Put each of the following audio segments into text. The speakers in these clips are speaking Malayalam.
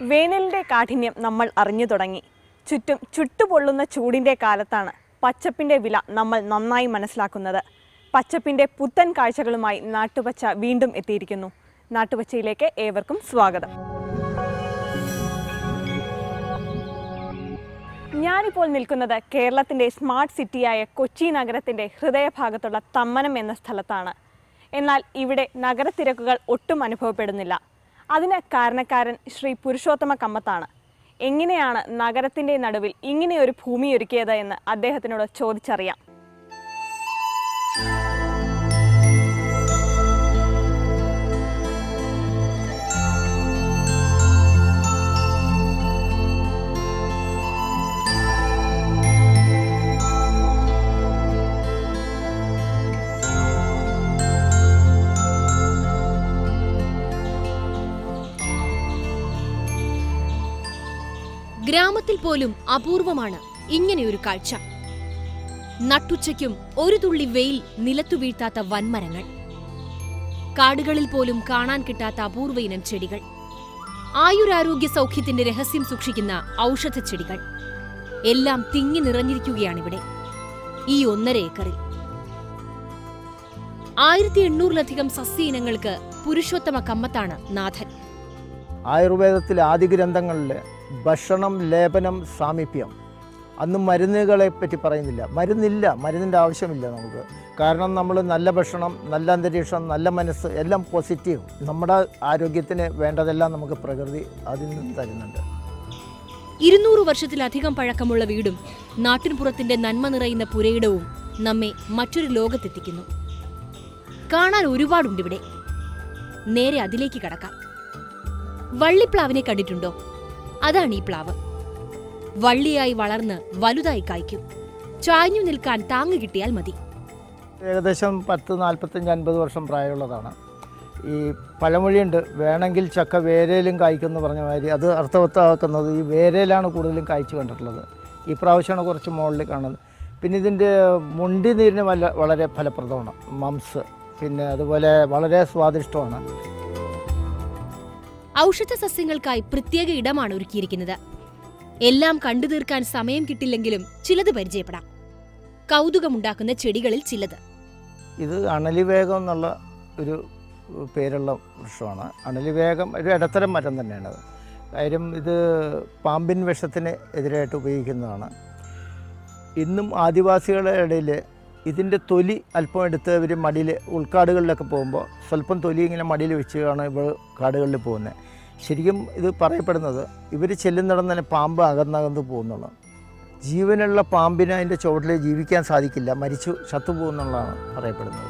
വേനലിൻ്റെ കാഠിന്യം നമ്മൾ അറിഞ്ഞു തുടങ്ങി ചുറ്റും ചുട്ടുപൊള്ളുന്ന ചൂടിൻ്റെ കാലത്താണ് പച്ചപ്പിൻ്റെ വില നമ്മൾ നന്നായി മനസ്സിലാക്കുന്നത് പച്ചപ്പിൻ്റെ പുത്തൻ കാഴ്ചകളുമായി നാട്ടുപച്ച വീണ്ടും എത്തിയിരിക്കുന്നു നാട്ടുപച്ചയിലേക്ക് ഏവർക്കും സ്വാഗതം ഞാനിപ്പോൾ നിൽക്കുന്നത് കേരളത്തിൻ്റെ സ്മാർട്ട് സിറ്റിയായ കൊച്ചി നഗരത്തിൻ്റെ ഹൃദയഭാഗത്തുള്ള തമ്മനം എന്ന സ്ഥലത്താണ് എന്നാൽ ഇവിടെ നഗരത്തിരക്കുകൾ ഒട്ടും അനുഭവപ്പെടുന്നില്ല അതിന് കാരണക്കാരൻ ശ്രീ പുരുഷോത്തമ കമ്മത്താണ് എങ്ങനെയാണ് നഗരത്തിൻ്റെ നടുവിൽ ഇങ്ങനെയൊരു ഭൂമി ഒരുക്കിയത് എന്ന് അദ്ദേഹത്തിനോട് ചോദിച്ചറിയാം ഗ്രാമത്തിൽ പോലും അപൂർവമാണ് ഇങ്ങനെയൊരു കാഴ്ച നട്ടുച്ചയ്ക്കും ഒരു തുള്ളി വെയിൽ നിലത്തു വീഴ്ത്താത്ത വൻമരങ്ങൾ കാടുകളിൽ പോലും കാണാൻ കിട്ടാത്ത അപൂർവ ഇനം ചെടികൾ ആയുരാരോഗ്യ സൗഖ്യത്തിന്റെ രഹസ്യം സൂക്ഷിക്കുന്ന ഔഷധ ചെടികൾ എല്ലാം തിങ്ങി നിറഞ്ഞിരിക്കുകയാണിവിടെ ഈ ഒന്നര ഏക്കറിൽ ആയിരത്തി എണ്ണൂറിലധികം സസ്യ ഇനങ്ങൾക്ക് പുരുഷോത്തമ കമ്മത്താണ് നാഥൻ ആയുർവേദത്തിലെ ആദ്യ ഗ്രന്ഥങ്ങളിൽ ഭക്ഷണം ലേപനം സാമീപ്യം അന്ന് മരുന്നുകളെ പറ്റി പറയുന്നില്ല മരുന്നില്ല മരുന്നിൻ്റെ ആവശ്യമില്ല നമുക്ക് കാരണം നമ്മൾ നല്ല ഭക്ഷണം നല്ല അന്തരീക്ഷം നല്ല മനസ്സ് എല്ലാം പോസിറ്റീവ് നമ്മുടെ ആരോഗ്യത്തിന് വേണ്ടതെല്ലാം നമുക്ക് പ്രകൃതി അതിൽ നിന്ന് തരുന്നുണ്ട് ഇരുന്നൂറ് വർഷത്തിലധികം പഴക്കമുള്ള വീടും നാട്ടിൻപുറത്തിന്റെ നന്മ നിറയുന്ന പുരയിടവും നമ്മെ മറ്റൊരു ലോകത്തെത്തിക്കുന്നു കാണാൻ ഒരുപാടുണ്ടിവിടെ നേരെ അതിലേക്ക് കടക്കാം വള്ളിപ്ലാവിനെ കണ്ടിട്ടുണ്ടോ അതാണ് ഈ പ്ലാവ് വള്ളിയായി വളർന്ന് വലുതായി കായ്ക്കും ചാഞ്ഞു നിൽക്കാൻ താങ്ങ് കിട്ടിയാൽ മതി ഏകദേശം പത്ത് നാൽപ്പത്തഞ്ച് അൻപത് വർഷം പ്രായമുള്ളതാണ് ഈ പഴമൊഴിയുണ്ട് വേണമെങ്കിൽ ചക്ക വേരയിലും കായ്ക്കുമെന്ന് പറഞ്ഞ മാതിരി അത് അർത്ഥവത്താക്കുന്നത് ഈ വേരയിലാണ് കൂടുതലും കായ്ച്ചു കണ്ടിട്ടുള്ളത് ഈ പ്രാവശ്യമാണ് കുറച്ച് മുകളിൽ കാണുന്നത് പിന്നെ ഇതിൻ്റെ മുണ്ടി നീരിന് വല്ല വളരെ ഫലപ്രദമാണ് മംസ് പിന്നെ അതുപോലെ വളരെ സ്വാദിഷ്ടമാണ് ഔഷധ സസ്യങ്ങൾക്കായി പ്രത്യേക ഇടമാണ് ഒരുക്കിയിരിക്കുന്നത് എല്ലാം കണ്ടു തീർക്കാൻ സമയം കിട്ടില്ലെങ്കിലും ചിലത് പരിചയപ്പെടാം കൗതുകമുണ്ടാക്കുന്ന ചെടികളിൽ ചിലത് ഇത് അണലിവേഗം എന്നുള്ള ഒരു പേരുള്ള വൃക്ഷമാണ് അണലിവേഗം ഒരു ഇടത്തരം മരം തന്നെയാണ് അത് കാര്യം ഇത് പാമ്പിൻ വിഷത്തിന് എതിരായിട്ട് ഉപയോഗിക്കുന്നതാണ് ഇന്നും ആദിവാസികളുടെ ഇടയിൽ ഇതിൻ്റെ തൊലി അല്പം എടുത്ത് ഇവർ മടിയിൽ ഉൾക്കാടുകളിലൊക്കെ പോകുമ്പോൾ സ്വല്പം തൊലി ഇങ്ങനെ മടിയിൽ വെച്ചാണ് ഇവർ കാടുകളിൽ പോകുന്നത് ശരിക്കും ഇത് പറയപ്പെടുന്നത് ഇവർ ചെല്ലുന്നിടം തന്നെ പാമ്പ് അകന്നകന്ന് പോകുന്നുള്ളൂ ജീവനുള്ള പാമ്പിന് അതിൻ്റെ ചുവട്ടിൽ ജീവിക്കാൻ സാധിക്കില്ല മരിച്ചു ചത്തുപോകുന്നുള്ളതാണ് പറയപ്പെടുന്നത്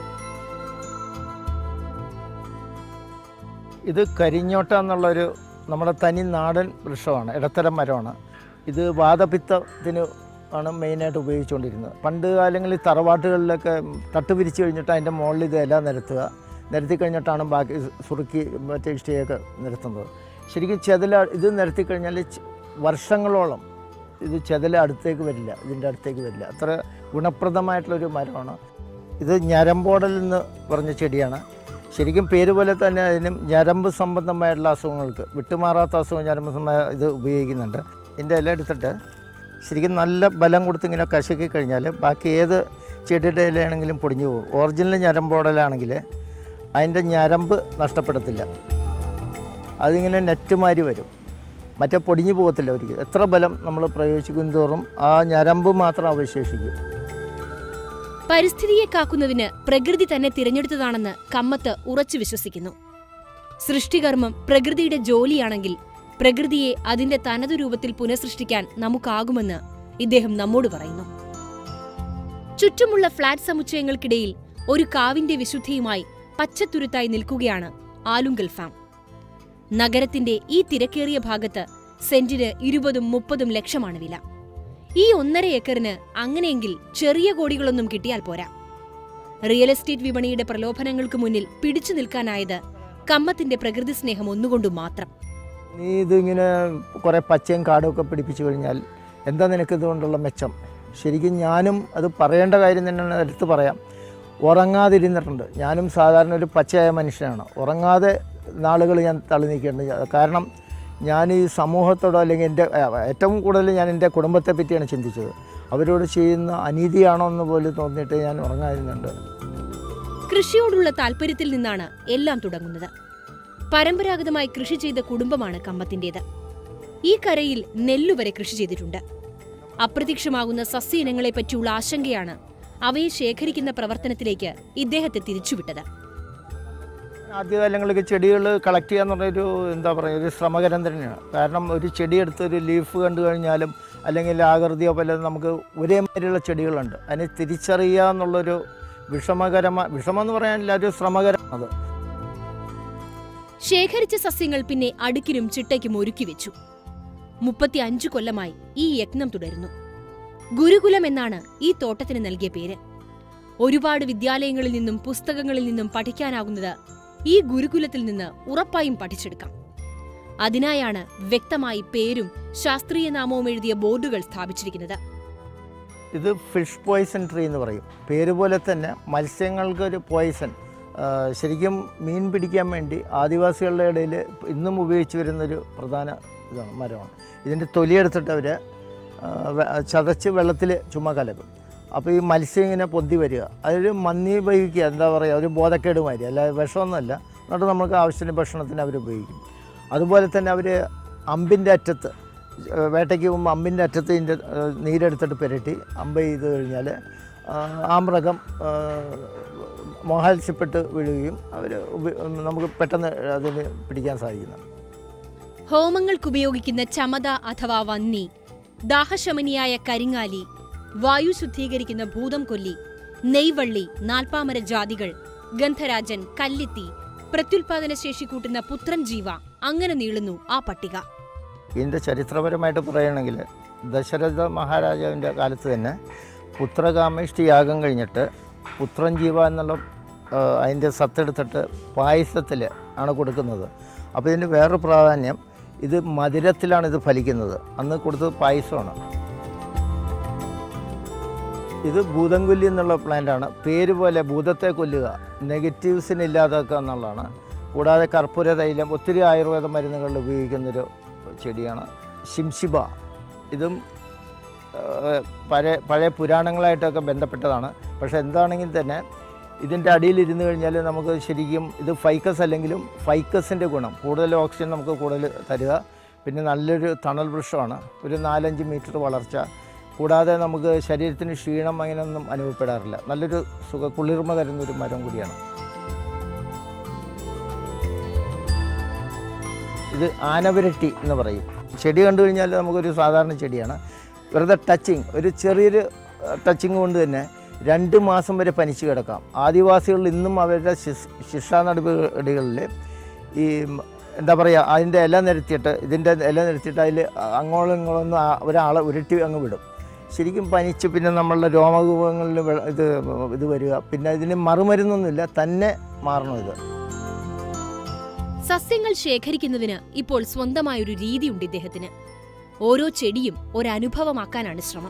ഇത് കരിഞ്ഞോട്ട എന്നുള്ളൊരു നമ്മുടെ തനി നാടൻ വൃക്ഷമാണ് ഇടത്തരം മരമാണ് ഇത് വാതപിത്തത്തിന് ആണ് മെയിനായിട്ട് ഉപയോഗിച്ചുകൊണ്ടിരുന്നത് പണ്ട് കാലങ്ങളിൽ തറവാട്ടുകളിലൊക്കെ തട്ട് പിരിച്ചു കഴിഞ്ഞിട്ട് അതിൻ്റെ മുകളിൽ ഇത് ഇല നിരത്തുക നിരത്തി കഴിഞ്ഞിട്ടാണ് ബാക്കി സുറുക്കി മറ്റേ ഇഷ്ടിയൊക്കെ നിരത്തുന്നത് ശരിക്കും ചെതല ഇത് നിരത്തി കഴിഞ്ഞാൽ ച- വർഷങ്ങളോളം ഇത് ചെതല അടുത്തേക്ക് വരില്ല ഇതിൻ്റെ അടുത്തേക്ക് വരില്ല അത്ര ഗുണപ്രദമായിട്ടുള്ളൊരു മരമാണ് ഇത് ഞരമ്പോടൽ എന്ന് പറഞ്ഞ ചെടിയാണ് ശരിക്കും പേര് പോലെ തന്നെ അതിനും ഞരമ്പ് സംബന്ധമായിട്ടുള്ള അസുഖങ്ങൾക്ക് വിട്ടുമാറാത്ത അസുഖം ഞരമ്പ് സംബന്ധമായ ഇത് ഉപയോഗിക്കുന്നുണ്ട് ഇതിൻ്റെ ഇല എടുത്തിട്ട് ശരിക്കും നല്ല ബലം കൊടുത്ത് ഇങ്ങനെ കശക്കി കഴിഞ്ഞാൽ ബാക്കി ഏത് ചെടിയുടെ ഇലയാണെങ്കിലും പൊടിഞ്ഞു പോകും ഒറിജിനൽ ഞരമ്പോടലാണെങ്കിൽ അതിൻ്റെ ഞരമ്പ് നഷ്ടപ്പെടത്തില്ല അതിങ്ങനെ നെറ്റുമാരി വരും മറ്റേ പൊടിഞ്ഞു പോകത്തില്ല ഒരിക്കലും എത്ര ബലം നമ്മൾ പ്രയോഗിക്കും തോറും ആ ഞരമ്പ് മാത്രം അവശേഷിക്കും പരിസ്ഥിതിയെ കാക്കുന്നതിന് പ്രകൃതി തന്നെ തിരഞ്ഞെടുത്തതാണെന്ന് കമ്മത്ത് ഉറച്ചു വിശ്വസിക്കുന്നു സൃഷ്ടികർമ്മം പ്രകൃതിയുടെ ജോലിയാണെങ്കിൽ പ്രകൃതിയെ അതിന്റെ തനതു രൂപത്തിൽ പുനഃസൃഷ്ടിക്കാൻ നമുക്കാകുമെന്ന് ഇദ്ദേഹം നമ്മോട് പറയുന്നു ചുറ്റുമുള്ള ഫ്ളാറ്റ് സമുച്ചയങ്ങൾക്കിടയിൽ ഒരു കാവിന്റെ വിശുദ്ധിയുമായി പച്ചത്തുരുത്തായി നിൽക്കുകയാണ് ആലുങ്കൽ ഫാം നഗരത്തിന്റെ ഈ തിരക്കേറിയ ഭാഗത്ത് സെന്റിന് ഇരുപതും മുപ്പതും ലക്ഷമാണ് വില ഈ ഒന്നര ഏക്കറിന് അങ്ങനെയെങ്കിൽ ചെറിയ കോടികളൊന്നും കിട്ടിയാൽ പോരാ റിയൽ എസ്റ്റേറ്റ് വിപണിയുടെ പ്രലോഭനങ്ങൾക്ക് മുന്നിൽ പിടിച്ചു നിൽക്കാനായത് കമ്മത്തിന്റെ പ്രകൃതി സ്നേഹം ഒന്നുകൊണ്ടു മാത്രം നീ ഇതിങ്ങനെ കുറേ പച്ചയും കാടും ഒക്കെ പിടിപ്പിച്ചു കഴിഞ്ഞാൽ എന്താ നിനക്ക് ഇതുകൊണ്ടുള്ള മെച്ചം ശരിക്കും ഞാനും അത് പറയേണ്ട കാര്യം തന്നെയാണ് എടുത്ത് പറയാം ഉറങ്ങാതിരുന്നിട്ടുണ്ട് ഞാനും സാധാരണ ഒരു പച്ചയായ മനുഷ്യനാണ് ഉറങ്ങാതെ നാളുകൾ ഞാൻ തള്ളി നീക്കേണ്ടത് കാരണം ഞാൻ ഈ സമൂഹത്തോടോ അല്ലെങ്കിൽ എൻ്റെ ആ, ഏറ്റവും കൂടുതൽ ഞാൻ എൻ്റെ കുടുംബത്തെ പറ്റിയാണ് ചിന്തിച്ചത് അവരോട് ചെയ്യുന്ന അനീതിയാണോ എന്ന് പോലും തോന്നിയിട്ട് ഞാൻ ഉറങ്ങാതിരുന്നുണ്ട് കൃഷിയോടുള്ള താല്പര്യത്തിൽ നിന്നാണ് എല്ലാം തുടങ്ങുന്നത് പരമ്പരാഗതമായി കൃഷി ചെയ്ത കുടുംബമാണ് കമ്പത്തിന്റേത് ഈ കരയിൽ നെല്ലുവരെ കൃഷി ചെയ്തിട്ടുണ്ട് അപ്രത്യക്ഷമാകുന്ന സസ്യ ഇനങ്ങളെ പറ്റിയുള്ള ആശങ്കയാണ് അവയെ ശേഖരിക്കുന്ന പ്രവർത്തനത്തിലേക്ക് ഇദ്ദേഹത്തെ തിരിച്ചുവിട്ടത് ആദ്യകാലങ്ങളിലൊക്കെ ചെടികൾ കളക്ട് ചെയ്യുക എന്ന് പറഞ്ഞൊരു എന്താ പറയുക ഒരു ശ്രമകരം തന്നെയാണ് കാരണം ഒരു ചെടി എടുത്ത് ഒരു ലീഫ് കണ്ടു കഴിഞ്ഞാലും അല്ലെങ്കിൽ ആകൃതിയോ പലതും നമുക്ക് ഒരേ മാതിരിയുള്ള ചെടികളുണ്ട് അതിനെ തിരിച്ചറിയുക എന്നുള്ളൊരു വിഷമകരമായ വിഷമം എന്ന് പറയാനില്ല ഒരു ശ്രമകരമാണത് ശേഖരിച്ച സസ്യങ്ങൾ പിന്നെ അടുക്കിനും ചിട്ടയ്ക്കും ഒരുക്കി വെച്ചു മുപ്പത്തി അഞ്ചു കൊല്ലമായി ഈ യജ്ഞം തുടരുന്നു ഗുരുകുലം എന്നാണ് ഈ തോട്ടത്തിന് നൽകിയ പേര് ഒരുപാട് വിദ്യാലയങ്ങളിൽ നിന്നും പുസ്തകങ്ങളിൽ നിന്നും പഠിക്കാനാകുന്നത് ഈ ഗുരുകുലത്തിൽ നിന്ന് ഉറപ്പായും പഠിച്ചെടുക്കാം അതിനായാണ് വ്യക്തമായി പേരും ശാസ്ത്രീയ നാമവും എഴുതിയ ബോർഡുകൾ സ്ഥാപിച്ചിരിക്കുന്നത് ഇത് ഫിഷ് പോയ്സൺ ട്രീ എന്ന് പറയും പേര് പോലെ തന്നെ മത്സ്യങ്ങൾക്കൊരു പോയ്സൺ ശരിക്കും മീൻ പിടിക്കാൻ വേണ്ടി ആദിവാസികളുടെ ഇടയിൽ ഇന്നും ഉപയോഗിച്ച് വരുന്നൊരു പ്രധാന ഇതാണ് മരമാണ് ഇതിൻ്റെ തൊലിയെടുത്തിട്ട് അവർ ചതച്ച് വെള്ളത്തിൽ ചുമ്മാ കലക്കും അപ്പോൾ ഈ മത്സ്യം ഇങ്ങനെ പൊന്തി വരിക അതൊരു മന്ദീഭവിക്കുക എന്താ പറയുക ഒരു ബോധക്കേട് മാതിരി അല്ല വിഷമൊന്നുമല്ല എന്നിട്ട് നമുക്ക് ആവശ്യത്തിന് ഭക്ഷണത്തിന് അവർ ഉപയോഗിക്കും അതുപോലെ തന്നെ അവർ അമ്പിൻ്റെ അറ്റത്ത് ഏഹ് വേട്ടയ്ക്ക് പോകുമ്പോൾ അമ്പിൻ്റെ അറ്റത്ത് ഇതിൻ്റെ ഏഹ് നീരെടുത്തിട്ട് പുരട്ടി അമ്പ് ചെയ്ത് കഴിഞ്ഞാൽ ആ മൃഗം ഏഹ് മോഹാത്സ്യപ്പെട്ട് വീഴുകയും അവർ നമുക്ക് പെട്ടെന്ന് അതിന് പിടിക്കാൻ സാധിക്കുന്നു ഹോമങ്ങൾക്കുപയോഗിക്കുന്ന ചമത അഥവാ വന്നി ദാഹശമനിയായ കരിങ്ങാലി വായു ശുദ്ധീകരിക്കുന്ന ഭൂതം കൊല്ലി നെയ്വള്ളി നാൽപ്പാമര ജാതികൾ ഗന്ധരാജൻ കല്ലിത്തി പ്രത്യുൽപാദന ശേഷി കൂട്ടുന്ന പുത്രൻ ജീവ അങ്ങനെ നീളുന്നു ആ പട്ടിക ഇതിൻ്റെ ചരിത്രപരമായിട്ട് പറയുകയാണെങ്കിൽ ദശരഥ മഹാരാജാവിൻ്റെ കാലത്ത് തന്നെ പുത്രകാമേഷ്ടി യാഗം കഴിഞ്ഞിട്ട് പുത്രൻ ജീവ എന്നുള്ള ആ, അതിൻ്റെ സത്തെടുത്തിട്ട് പായസത്തിൽ ആണ് കൊടുക്കുന്നത് അപ്പോൾ ഇതിൻ്റെ വേറൊരു പ്രാധാന്യം ഇത് മധുരത്തിലാണ് ഇത് ഫലിക്കുന്നത് അന്ന് കൊടുത്തത് പായസമാണ് ഇത് ഭൂതം കൊല്ലി എന്നുള്ള പ്ലാന്റാണ് പേര് പോലെ ഭൂതത്തെ കൊല്ലുക നെഗറ്റീവ്സിനെ ഇല്ലാതാക്കുക എന്നുള്ളതാണ് കൂടാതെ കർപ്പൂര തൈലം ഒത്തിരി ആയുർവേദ മരുന്നുകളിൽ ഉപയോഗിക്കുന്നൊരു ചെടിയാണ് ശിംശിബ ഇതും ഏഹ്, പഴയ പഴയ പുരാണങ്ങളായിട്ടൊക്കെ ബന്ധപ്പെട്ടതാണ് പക്ഷേ എന്താണെങ്കിൽ തന്നെ ഇതിൻ്റെ അടിയിൽ ഇരുന്ന് കഴിഞ്ഞാൽ നമുക്ക് ശരിക്കും ഇത് ഫൈക്കസ് അല്ലെങ്കിലും ഫൈക്കസിൻ്റെ ഗുണം കൂടുതൽ ഓക്സിജൻ നമുക്ക് കൂടുതൽ തരിക പിന്നെ നല്ലൊരു തണൽ വൃക്ഷമാണ് ഒരു നാലഞ്ച് മീറ്റർ വളർച്ച കൂടാതെ നമുക്ക് ശരീരത്തിന് ക്ഷീണം അങ്ങനെയൊന്നും അനുഭവപ്പെടാറില്ല നല്ലൊരു സുഖ കുളിർമ തരുന്നൊരു മരം കൂടിയാണ് ഇത് ആനവരട്ടി എന്ന് പറയും ചെടി കണ്ടു കഴിഞ്ഞാൽ നമുക്കൊരു സാധാരണ ചെടിയാണ് വെറുതെ ടച്ചിങ് ഒരു ചെറിയൊരു ടച്ചിങ് കൊണ്ട് തന്നെ രണ്ട് മാസം വരെ പനിച്ച് കിടക്കാം ആദിവാസികൾ ഇന്നും അവരുടെ ശിസ് ശിക്ഷാ നടപടികളിൽ ഈ മ- എന്താ പറയുക അതിൻ്റെ ഇല നിരത്തിയിട്ട് ഇതിൻ്റെ ഇല നിരത്തിയിട്ട് അതിൽ അങ്ങോളം ഇങ്ങോളൊന്നും ഒരാളെ ഉരുട്ടി അങ്ങ് വിടും ശരിക്കും പനിച്ച് പിന്നെ നമ്മളുടെ രോമകൂപങ്ങളിൽ വെ- ഇത് ഇത് വരിക പിന്നെ ഇതിന് മറുമരുന്നൊന്നുമില്ല തന്നെ മാറണം ഇത് സസ്യങ്ങൾ ശേഖരിക്കുന്നതിന് ഇപ്പോൾ സ്വന്തമായൊരു രീതിയുണ്ട് ഇദ്ദേഹത്തിന് ഓരോ ചെടിയും ഒരനുഭവമാക്കാനാണ് ശ്രമം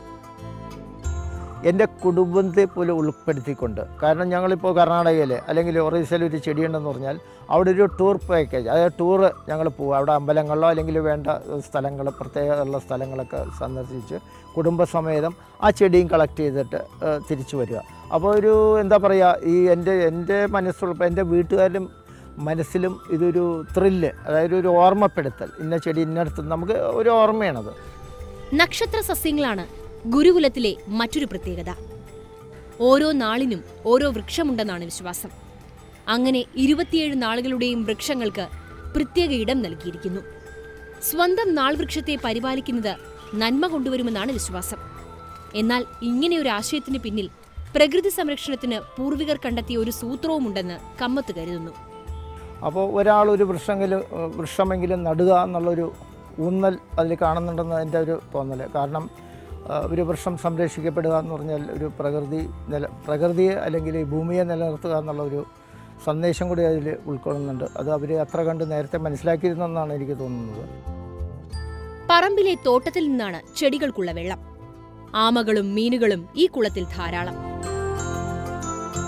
എൻ്റെ കുടുംബത്തെ പോലും ഉൾപ്പെടുത്തിക്കൊണ്ട് കാരണം ഞങ്ങളിപ്പോൾ കർണാടകയിൽ അല്ലെങ്കിൽ ഒറീസയിൽ ഒരു ചെടിയുണ്ടെന്ന് പറഞ്ഞാൽ അവിടെ ഒരു ടൂർ പാക്കേജ് അതായത് ടൂറ് ഞങ്ങൾ പോകും അവിടെ അമ്പലങ്ങളിലോ അല്ലെങ്കിൽ വേണ്ട സ്ഥലങ്ങൾ പ്രത്യേകമുള്ള സ്ഥലങ്ങളൊക്കെ സന്ദർശിച്ച് കുടുംബസമേതം ആ ചെടിയും കളക്ട് ചെയ്തിട്ട് ഏഹ്, തിരിച്ചു വരിക അപ്പോൾ ഒരു എന്താ പറയുക ഈ എൻ്റെ എൻ്റെ മനസ്സുള്ള എൻ്റെ വീട്ടുകാരും മനസ്സിലും ഇതൊരു ത്രില്ല് അതായത് ഒരു ഓർമ്മപ്പെടുത്തൽ ഇന്ന ചെടി ഇന്നടത്ത് നമുക്ക് ഒരു ഓർമ്മയാണത് നക്ഷത്ര സസ്യങ്ങളാണ് ഗുരുകുലത്തിലെ മറ്റൊരു പ്രത്യേകത ഓരോ നാളിനും ഓരോ വൃക്ഷമുണ്ടെന്നാണ് വിശ്വാസം അങ്ങനെ ഇരുപത്തിയേഴ് നാളുകളുടെയും വൃക്ഷങ്ങൾക്ക് പ്രത്യേക ഇടം നൽകിയിരിക്കുന്നു സ്വന്തം നാൾ വൃക്ഷത്തെ പരിപാലിക്കുന്നത് നന്മ കൊണ്ടുവരുമെന്നാണ് വിശ്വാസം എന്നാൽ ഇങ്ങനെ ഒരു ആശയത്തിന് പിന്നിൽ പ്രകൃതി സംരക്ഷണത്തിന് പൂർവികർ കണ്ടെത്തിയ ഒരു സൂത്രവുമുണ്ടെന്ന് കമ്മത്ത് കരുതുന്നു അപ്പോൾ ഒരാൾ ഒരു വൃക്ഷമെങ്കിലും ഏഹ് വൃക്ഷമെങ്കിലും നടുക എന്നുള്ളൊരു ഊന്നൽ അതിൽ കാണുന്നുണ്ടെന്ന് എൻ്റെ ഒരു തോന്നൽ കാരണം ഏഹ് ഒരു വൃക്ഷം സംരക്ഷിക്കപ്പെടുക എന്ന് പറഞ്ഞാൽ ഒരു പ്രകൃതി നില പ്രകൃതിയെ അല്ലെങ്കിൽ ഈ ഭൂമിയെ നിലനിർത്തുക എന്നുള്ള ഒരു സന്ദേശം കൂടി അതിൽ ഉൾക്കൊള്ളുന്നുണ്ട് അത് അവർ അത്ര കണ്ട് നേരത്തെ മനസ്സിലാക്കിയിരുന്നെന്നാണ് എനിക്ക് തോന്നുന്നത് പറമ്പിലെ തോട്ടത്തിൽ നിന്നാണ് ചെടികൾക്കുള്ള വെള്ളം ആമകളും മീനുകളും ഈ കുളത്തിൽ ധാരാളം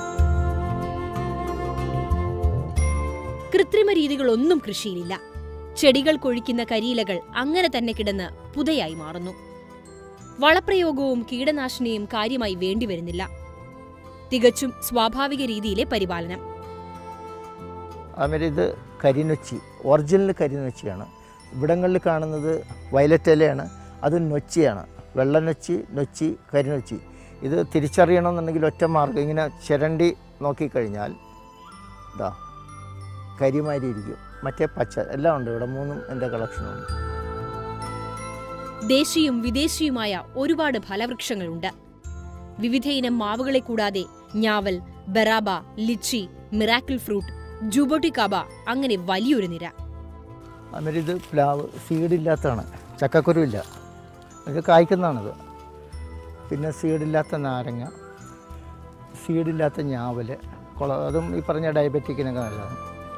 കൃത്രിമ രീതികളൊന്നും കൃഷിയിലില്ല ചെടികൾ കൊഴിക്കുന്ന കരിയിലകൾ അങ്ങനെ തന്നെ കിടന്ന് പുതയായി മാറുന്നു വളപ്രയോഗവും കീടനാശിനിയും കാര്യമായി വേണ്ടിവരുന്നില്ല തികച്ചും സ്വാഭാവിക രീതിയിലെ പരിപാലനം അതുമാതിരി ഇത് കരിനൊച്ചി ഒറിജിനൽ കരിനൊച്ചിയാണ് ഇവിടങ്ങളിൽ കാണുന്നത് വയലറ്റ് ഇലയാണ് അത് നൊച്ചിയാണ് വെള്ളനൊച്ചി നൊച്ചി കരിനൊച്ചി ഇത് തിരിച്ചറിയണമെന്നുണ്ടെങ്കിൽ ഒറ്റ മാർഗ്ഗം ഇങ്ങനെ ചിരണ്ടി നോക്കിക്കഴിഞ്ഞാൽ ഇതാ കരിമാരി ഇരിക്കും മറ്റേ പച്ച എല്ലാം ഉണ്ട് ഇവിടെ മൂന്നും എൻ്റെ കളക്ഷനുണ്ട് ദേശീയും വിദേശിയുമായ ഒരുപാട് ഫലവൃക്ഷങ്ങളുണ്ട് വിവിധയിനം മാവുകളെ കൂടാതെ ഞാവൽ ബറാബ ലിച്ചി മിറാക്കിൾ ഫ്രൂട്ട് ജുബോട്ടിക്കാബ അങ്ങനെ വലിയൊരു നിര അതുമാതിരി ഇത് പ്ലാവ് സീഡില്ലാത്തതാണ് ചക്കക്കുരു ഇല്ല ഇത് കായ്ക്കുന്നതാണിത് പിന്നെ സീഡില്ലാത്ത നാരങ്ങ സീഡില്ലാത്ത ഞാവൽ കുള അതും ഈ പറഞ്ഞ ഡയബറ്റിക്കിനൊക്കെ നല്ലതാണ്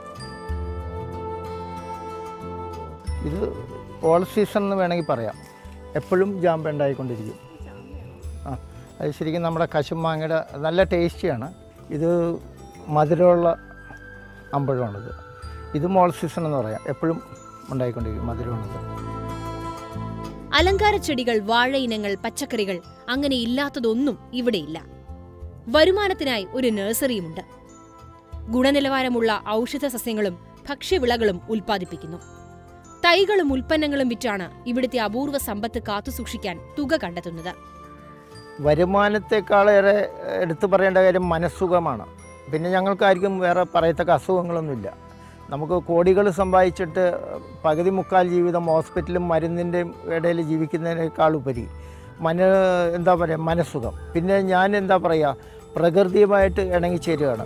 ഇത് ഓൾ സീസൺ എന്ന് വേണമെങ്കിൽ പറയാം എപ്പോഴും ജാമ്പ ഉണ്ടായിക്കൊണ്ടിരിക്കും ആ അത് ശരിക്കും നമ്മുടെ കശുമാങ്ങയുടെ നല്ല ടേസ്റ്റിയാണ് ഇത് മധുരമുള്ള അമ്പഴമാണിത് ഇത് മോൾ സീസൺ എന്ന് പറയാം എപ്പോഴും ഉണ്ടായിക്കൊണ്ടിരിക്കും മധുരമാണിത് അലങ്കാര ചെടികൾ വാഴ ഇനങ്ങൾ പച്ചക്കറികൾ അങ്ങനെ ഇല്ലാത്തതൊന്നും ഇവിടെയില്ല വരുമാനത്തിനായി ഒരു നഴ്സറിയുമുണ്ട് ഗുണനിലവാരമുള്ള ഔഷധ സസ്യങ്ങളും ഭക്ഷ്യവിളകളും ഉൽപ്പാദിപ്പിക്കുന്നു തൈകളും ഉൽപ്പന്നങ്ങളും വിറ്റാണ് ഇവിടുത്തെ അപൂർവ സമ്പത്ത് കാത്തുസൂക്ഷിക്കാൻ തുക കണ്ടെത്തുന്നത് വരുമാനത്തെക്കാളേറെ എടുത്തു പറയേണ്ട കാര്യം മനസ്സുഖമാണ് പിന്നെ ഞങ്ങൾക്കാർക്കും വേറെ പറയത്തക്ക അസുഖങ്ങളൊന്നുമില്ല നമുക്ക് കോടികൾ സമ്പാദിച്ചിട്ട് പകുതി മുക്കാൽ ജീവിതം ഹോസ്പിറ്റലും മരുന്നിൻ്റെയും ഇടയിൽ ജീവിക്കുന്നതിനേക്കാൾ ഉപരി മന എന്താ പറയുക മനസ്സുഖം പിന്നെ ഞാൻ എന്താ പറയുക പ്രകൃതിയുമായിട്ട് ഇണങ്ങിച്ചേരുകയാണ്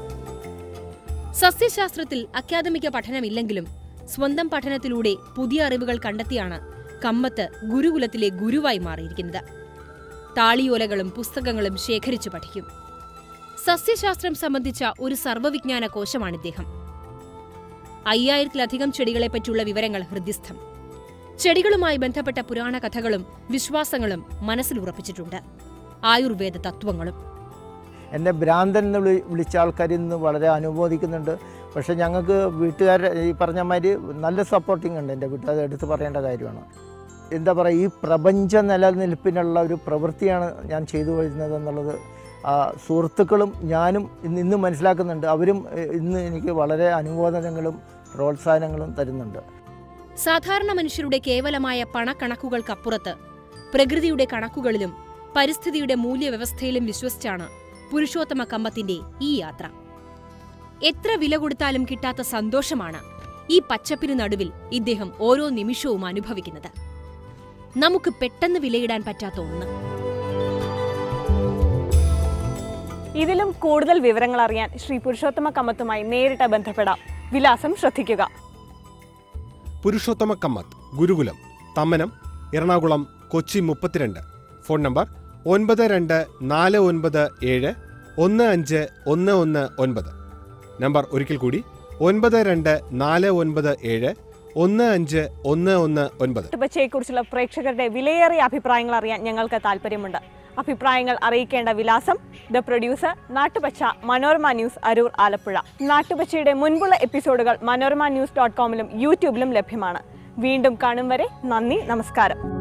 സസ്യശാസ്ത്രത്തിൽ അക്കാദമിക പഠനമില്ലെങ്കിലും സ്വന്തം പഠനത്തിലൂടെ പുതിയ അറിവുകൾ കണ്ടെത്തിയാണ് കമ്മത്ത് ഗുരുകുലത്തിലെ ഗുരുവായി മാറിയിരിക്കുന്നത് താളിയോലകളും പുസ്തകങ്ങളും ശേഖരിച്ചു പഠിക്കും സസ്യശാസ്ത്രം സംബന്ധിച്ച ഒരു സർവ്വവിജ്ഞാന കോശമാണ് ഇദ്ദേഹം അയ്യായിരത്തിലധികം ചെടികളെപ്പറ്റിയുള്ള വിവരങ്ങൾ ഹൃദ്യസ്ഥം ചെടികളുമായി ബന്ധപ്പെട്ട പുരാണ കഥകളും വിശ്വാസങ്ങളും മനസ്സിൽ ഉറപ്പിച്ചിട്ടുണ്ട് ആയുർവേദ തത്വങ്ങളും എന്നെ ഭ്രാന്തൻ എന്ന് വിളി വിളിച്ച ആൾക്കാർ ഇന്ന് വളരെ അനുമോദിക്കുന്നുണ്ട് പക്ഷേ ഞങ്ങൾക്ക് വീട്ടുകാർ ഈ പറഞ്ഞ മാതിരി നല്ല സപ്പോർട്ടിങ് ഉണ്ട് എൻ്റെ വീട്ടിൽ അത് എടുത്ത് പറയേണ്ട കാര്യമാണ് എന്താ പറയുക ഈ പ്രപഞ്ച നിലനിൽപ്പിനുള്ള ഒരു പ്രവൃത്തിയാണ് ഞാൻ ചെയ്തു വരുന്നത് എന്നുള്ളത് ആ, സുഹൃത്തുക്കളും ഞാനും ഇന്ന് ഇന്ന് മനസ്സിലാക്കുന്നുണ്ട് അവരും എ, ഇന്ന് എനിക്ക് വളരെ അനുമോദനങ്ങളും പ്രോത്സാഹനങ്ങളും തരുന്നുണ്ട് സാധാരണ മനുഷ്യരുടെ കേവലമായ പണക്കണക്കുകൾക്കപ്പുറത്ത് പ്രകൃതിയുടെ കണക്കുകളിലും പരിസ്ഥിതിയുടെ മൂല്യവ്യവസ്ഥയിലും വിശ്വസിച്ചാണ് പുരുഷോത്തമ കമ്പത്തിന്റെ ഈ യാത്ര എത്ര വില കൊടുത്താലും കിട്ടാത്ത സന്തോഷമാണ് ഈ പച്ചപ്പിന് നടുവിൽ ഇദ്ദേഹം ഓരോ നിമിഷവും അനുഭവിക്കുന്നത് നമുക്ക് പെട്ടെന്ന് വിലയിടാൻ പറ്റാത്ത ഒന്ന് ഇതിലും കൂടുതൽ വിവരങ്ങൾ അറിയാൻ ശ്രീ പുരുഷോത്തമ കമ്മത്തുമായി നേരിട്ട് ബന്ധപ്പെടാം വിലാസം ശ്രദ്ധിക്കുക പുരുഷോത്തമ കമ്മത്ത് ഗുരുകുലം തമ്മനം എറണാകുളം കൊച്ചി മുപ്പത്തിരണ്ട് ഫോൺ നമ്പർ ഒൻപത് രണ്ട് നാല് ഒൻപത് ഏഴ് ഒന്ന് അഞ്ച് ഒന്ന് ഒന്ന് ഒൻപത് നമ്പർ ഒരിക്കൽ കൂടി ഒൻപത് രണ്ട് നാല് ഒൻപത് ഏഴ് ഒന്ന് അഞ്ച് ഒന്ന് ഒന്ന് ഒൻപത് നാട്ടുപച്ചയെക്കുറിച്ചുള്ള പ്രേക്ഷകരുടെ വിലയേറിയ അഭിപ്രായങ്ങൾ അറിയാൻ ഞങ്ങൾക്ക് താല്പര്യമുണ്ട് അഭിപ്രായങ്ങൾ അറിയിക്കേണ്ട വിലാസം the producer Nattupacha Manorama news Aroor Alappuzha നാട്ടുപച്ചയുടെ മുൻപുള്ള എപ്പിസോഡുകൾ മനോരമ ന്യൂസ് ഡോട്ട് കോമിലും യൂട്യൂബിലും ലഭ്യമാണ് വീണ്ടും കാണും വരെ നന്ദി നമസ്കാരം